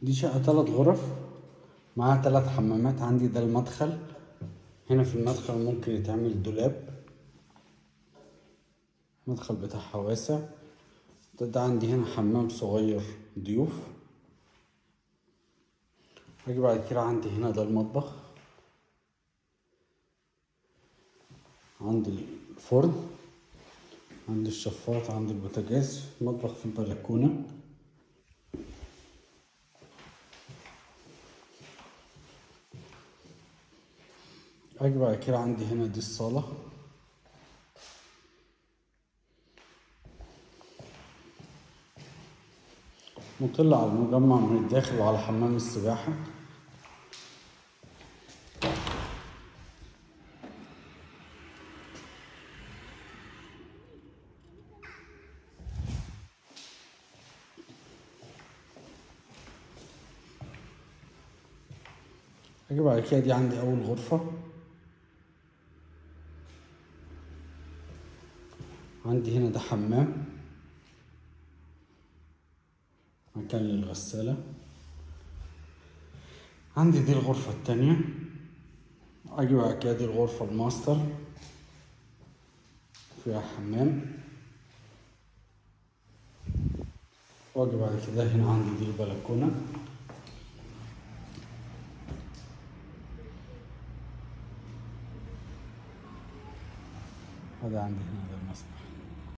دي شقة تلات غرف معاها تلات حمامات عندي ده المدخل هنا في المدخل ممكن يتعمل دولاب المدخل بتاعها واسع ده, ده عندي هنا حمام صغير ضيوف هاجي بعد كده عندي هنا ده المطبخ عندي الفرن عندي الشفاط عندي البوتاجاز مطبخ في البلكونة اجي بعد كده عندي هنا دي الصالة مطل على المجمع من الداخل وعلى حمام السباحة اجي بعد كده دي عندي اول غرفة عندي هنا ده حمام مكان للغسالة عندي دي الغرفة التانية اجي بعد كده دي الغرفة الماستر فيها حمام واجي بعد كده هنا عندي دي البلكونة هذا عندي هنا ده المسبح